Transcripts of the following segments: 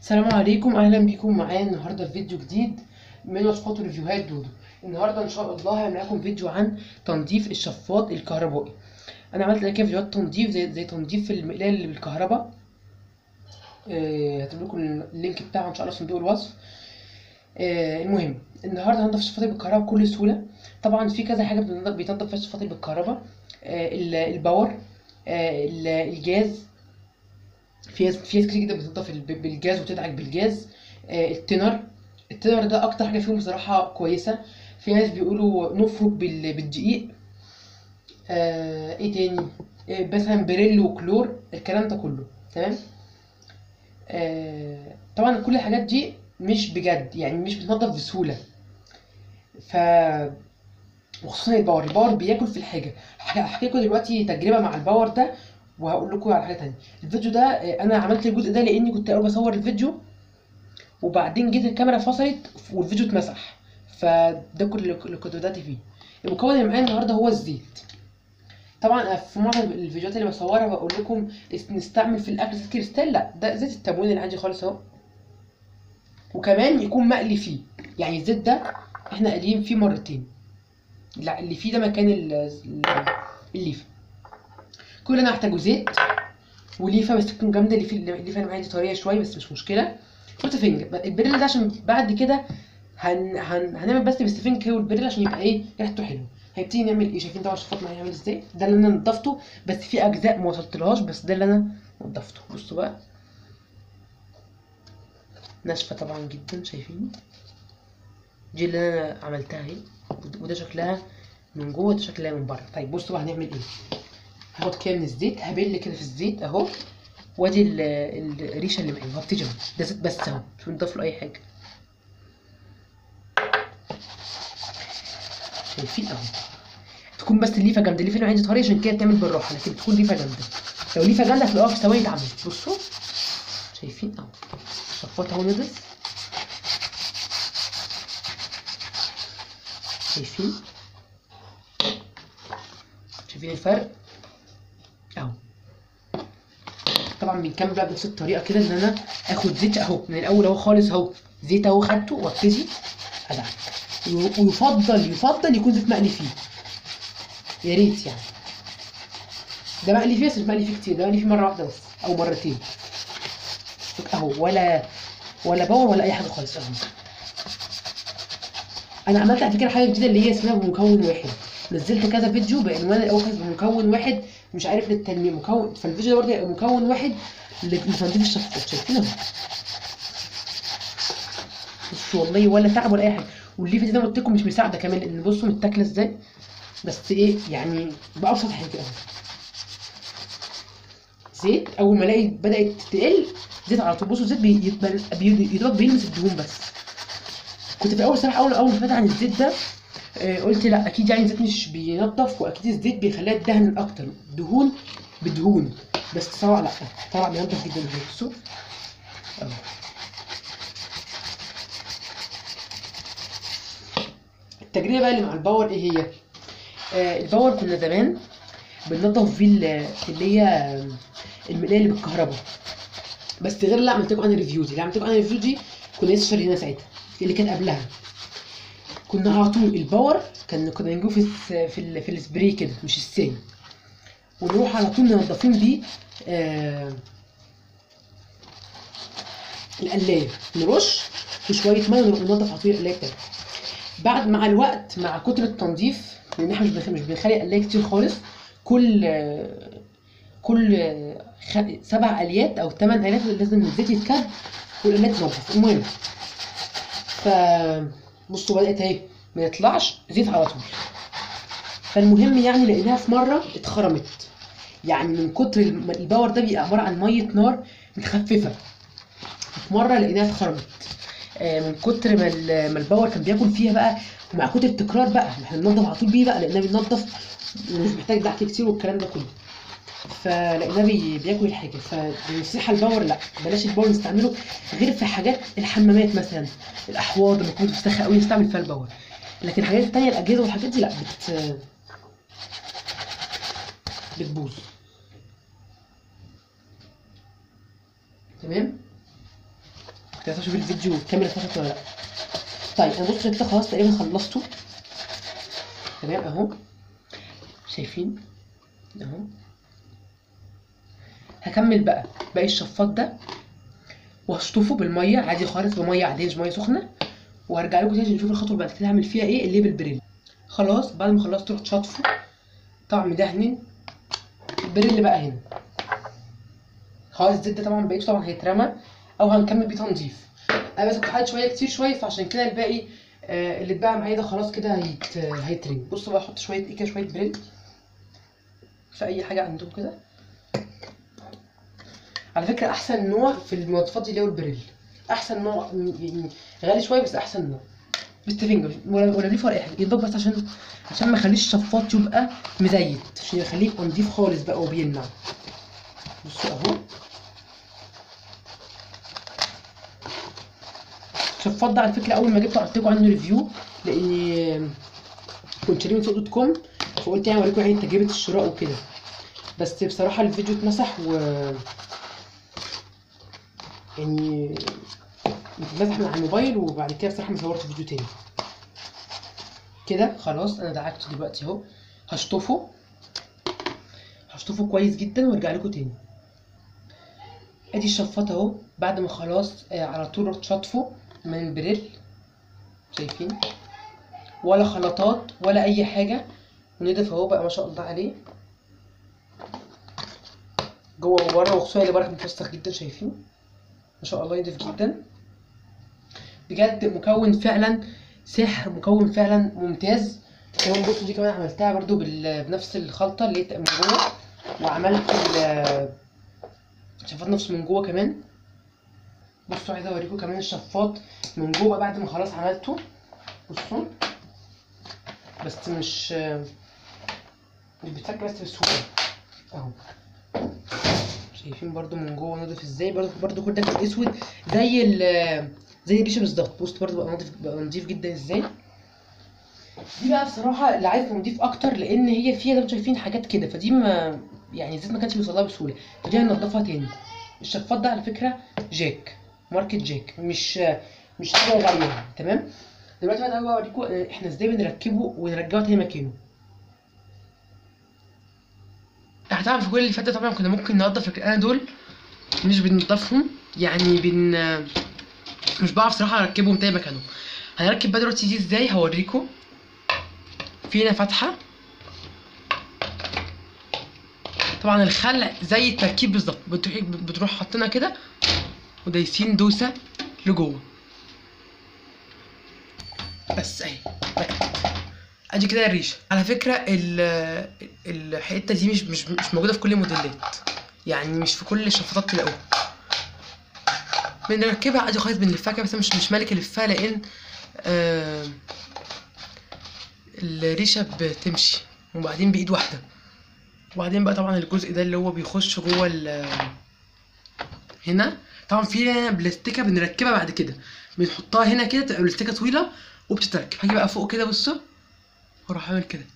السلام عليكم اهلا بيكم معايا النهارده في فيديو جديد من وصفات وريفيوهات دودو النهارده ان شاء الله هعمل لكم فيديو عن تنظيف الشفاط الكهربائي انا عملت لكم فيديوهات تنظيف زي زي تنظيف المقلايه اللي بالكهرباء آه، هسيب لكم اللينك بتاعه ان شاء الله في صندوق الوصف آه، المهم النهارده هنضف الشفاط بالكهرباء بكل سهوله طبعا في كذا حاجه بتنضف بيتنضف فيها الشفاط بالكهرباء آه، ال- الباور آه، ال- الجاز في ناس في ناس كتير جدا بتنضف الب- بالجاز وتدعك بالجاز آه، التنر التنر ده اكتر حاجه فيهم بصراحه كويسه في ناس بيقولوا نفرك بال- بالدقيق آه، ايه تاني آه، مثلا بريل وكلور الكلام ده كله تمام آه، طبعا كل الحاجات دي مش بجد يعني مش بتنضف بسهوله ف وخصوصا الباور الباور بياكل في الحاجه هح- هحكي لكم دلوقتي تجربه مع الباور ده وهقول لكم على حاجه تانية الفيديو ده آه، انا عملت الجزء ده لاني كنت اول بصور الفيديو وبعدين جيت الكاميرا فصلت والفيديو اتمسح فده كل اللي كنت بدأت فيه المكون اللي معايا النهارده هو الزيت طبعا في معظم الفيديوهات اللي بصورها بقول لكم است- نستعمل في الاكل زيت كريستال لا ده زيت التموين اللي عندي خالص اهو وكمان يكون مقلي فيه يعني الزيت ده احنا قاليين فيه مرتين لا اللي فيه ده مكان ال- ال- الليفه كل اللي انا هحتاجه زيت وليفه بس تكون جامده الليفه الليفه اللي معايا دي طريه شويه بس مش مشكله وسفنجة البريل ده عشان بعد كده هن... هن... هنعمل بس بالسفنجة والبريل عشان يبقى ايه ريحته حلوه هنبتدي نعمل ايه شايفين طبعا الشفاط معايا عامل ازاي ده اللي انا نضفته بس في اجزاء ما وصلتلهاش بس ده اللي انا نضفته بصوا بقى ناشفه طبعا جدا شايفين دي اللي انا عملتها اهي وده- وده شكلها من جوه وده شكلها من بره طيب بصوا بقى هنعمل ايه هاخد كده من الزيت هبل كده في الزيت اهو وادي ال- ال- الريشه اللي معايا وهبتدي اهو ده زيت بس اهو مش بنضاف له اي حاجه شايفين اهو تكون بس الليفه جامده الليفه اللي عندي طريه عشان كده تعمل بالراحه لكن تكون ليفه جامده لو ليفه جامده هتلاقوها في ثواني اتعملت بصوا شايفين اهو الشفاط اهو نضف شايفين شايفين الفرق اهو طبعا بنكمل بقى بنفس الطريقه كده ان انا اخد زيت اهو من الاول اهو خالص اهو زيت اهو خدته وابتدي ادعك و- ويفضل يفضل يكون زيت مقلي فيه يا ريت يعني ده مقلي فيه بس مش مقلي فيه كتير ده مقلي فيه مره واحده بس او مرتين اهو ولا ولا باور ولا اي حاجه خالص اهو انا عملت على فكره حاجه جديده اللي هي اسمها بمكون واحد نزلت كذا فيديو بعنوان الاول خالص بمكون واحد مش عارف للتنميه مكون فالفيديو ده برضه هيبقى مكون واحد لتنظيف الشفاط شايفين اهو بصوا والله ولا تعب ولا اي حاجه والليفه دي زي ما قلت لكم مش مساعده كمان لان بصوا متاكله ازاي بس ايه يعني بابسط حاجه اهو زيت اول ما الاقي بدات تقل زيت على طول بصوا الزيت بيتبل- بي- يدوب بيلمس الدهون بس كنت في الاول صراحه اول اول ما سمعت عن الزيت ده آه، قلت لا اكيد يعني الزيت مش بينضف واكيد الزيت بيخليها تدهن اكتر دهون بدهون بس طبعا لا طبعا بينضف جدا الزيت بصوا أهو. التجربه بقى اللي مع الباور ايه هي آه الباور كنا زمان بننضف فيه ال- اللي هي المقلايه اللي بالكهرباء بس غير اللي عملت لكم عن الريفيو دي اللي عملت لكم عن الريفيو دي كنا لسه شاريينها ساعتها اللي كانت قبلها كنا على طول الباور كان كنا نجيبه في الس- في ال- في السبراي كده مش السائل ونروح على طول منضفين بيه آه القلايه نرش وشويه ميه ونروح ننضف على طول القلايه بتاعتنا بعد مع الوقت مع كتر التنظيف لان احنا مش بنخ- مش بنخلي قلايه كتير خالص كل آه، كل آه، خ- سبع اليات او ثمان اليات لازم الزيت يتكب والقلايه تنضف المهم ف بصوا بدات اهي ما يطلعش زيت على طول فالمهم يعني لقيناها في مره اتخرمت يعني من كتر الم- الباور ده بيبقى عباره عن ميه نار متخففه في مره لقيناها اتخرمت آه، من كتر ما ال- ما الباور كان بياكل فيها بقى ومع كتر التكرار بقى احنا بننضف على طول بيه بقى لقيناه بينضف ومش محتاج دعك كتير والكلام ده كله فلقيناه بي- بياكل الحاجه فالنصيحه الباور لا بلاش الباور نستعمله غير في حاجات الحمامات مثلا الاحواض لما تكون متوسخه قوي نستعمل فيها الباور لكن الحاجات التانية الاجهزه والحاجات دي لا بت بتبوظ تمام يا ترى شوف الفيديو الكاميرا اتفتحت ولا لا طيب انا بص كده خلاص تقريبا خلصته تمام اهو شايفين اهو هكمل بقى باقي الشفاط ده وهشطفه بالميه عادي خالص بميه عاديه مش ميه سخنه وهرجع لكم تاني عشان نشوف الخطوه اللي بعد كده هعمل فيها ايه اللي هي بالبريل خلاص بعد ما خلصت رحت شاطفه طبعا مدهن البريل بقى هنا خلاص الزيت ده طبعا بقيته طبعا هيترمى او هنكمل بيه تنظيف انا بس كنت حاطط شويه كتير شويه فعشان كده الباقي آه اللي اتباع معايا ده خلاص كده هيت هيترمي بصوا بقى احط شويه ايه كده شويه بريل في اي حاجه عندكم كده على فكره احسن نوع في المنظفات دي اللي هو البريل احسن نوع يعني غالي شويه بس احسن نوع بالتفنجر ولا ولا ليه ولا اي حاجه يا دوب بس عشان عشان ما اخليش الشفاط يبقى مزيت عشان يخليه يبقى نضيف خالص بقى وبيلمع بصوا اهو الشفاط ده على فكره اول ما جبته عملت لكم عنه ريفيو لاني كنت شاريه من سوق دوت كوم فقلت يعني اوريكم يعني تجربه الشراء وكده بس بصراحه الفيديو اتمسح و يعني اتمسح من على الموبايل وبعد كده بصراحه ما صورت فيديو تاني كده خلاص انا دعكته دلوقتي اهو هشطفه هشطفه كويس جدا وارجع لكم تاني ادي الشفاط اهو بعد ما خلاص آه على طول رحت شاطفه من البريل شايفين ولا خلطات ولا اي حاجه ونضيف اهو بقى ما شاء الله عليه جوه وبره وخصوصا اللي بره متوسخ جدا شايفين ما شاء الله يضيف جدا بجد مكون فعلا سحر مكون فعلا ممتاز كمان بصوا دي كمان عملتها برضو بال... بنفس الخلطة اللي هي من جوه وعملت ال شفاط نفسه من جوه كمان بصوا عايز اوريكم كمان الشفاط من جوه بعد ما خلاص عملته بصوا بس مش مش بتفك بس بسهولة اهو شايفين برضو من جوه نضيف ازاي برضو برضو كل ده كان اسود زي ال زي الريشه بالظبط بص برضو بقى نضيف بقى نضيف جدا ازاي دي بقى بصراحه اللي عايز نضيف اكتر لان هي فيها زي ما انتم شايفين حاجات كده فدي ما يعني الزيت ما كانش بيوصلها بسهوله فدي هننضفها تاني الشفاط ده على فكره جاك ماركه جاك مش مش حاجه غاليه تمام دلوقتي بقى تعالوا اوريكم احنا ازاي بنركبه ونرجعه تاني مكانه احنا طبعا في كل اللي فات ده طبعا كنا ممكن ننضف لكن انا دول مش بننضفهم يعني بن مش بعرف صراحه اركبهم تاني مكانهم هنركب بقى دلوقتي دي ازاي هوريكم في هنا فتحه طبعا الخلع زي التركيب بالظبط بتروح بتروح حاطينها كده ودايسين دوسه لجوه بس اهي ادي كده الريشه على فكره ال الحته دي مش مش مش موجوده في كل الموديلات يعني مش في كل الشفاطات تلاقوها بنركبها عادي خالص بنلفها كده بس مش مش مالك الفها لان آه الريشه بتمشي وبعدين بايد واحده وبعدين بقى طبعا الجزء ده اللي هو بيخش جوه ال هنا طبعا في هنا بلاستيكه بنركبها بعد كده بنحطها هنا كده تبقى بلاستيكه طويله وبتتركب هاجي بقى فوق كده بصوا واروح اعمل كده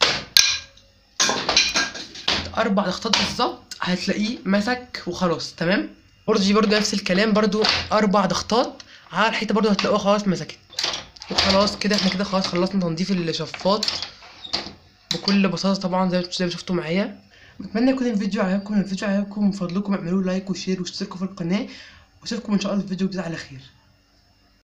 اربع ضغطات بالظبط هتلاقيه مسك وخلاص تمام برضه دي برضه نفس الكلام برضه اربع ضغطات على الحيطه برضه هتلاقوها خلاص مسكت وخلاص كده احنا كده خلاص خلصنا تنظيف الشفاط بكل بساطه طبعا زي زي ما شفتوا معايا بتمنى يكون الفيديو عجبكم الفيديو عجبكم من فضلكم اعملوا لايك وشير واشتركوا في القناه واشوفكم ان شاء الله في فيديو جديد على خير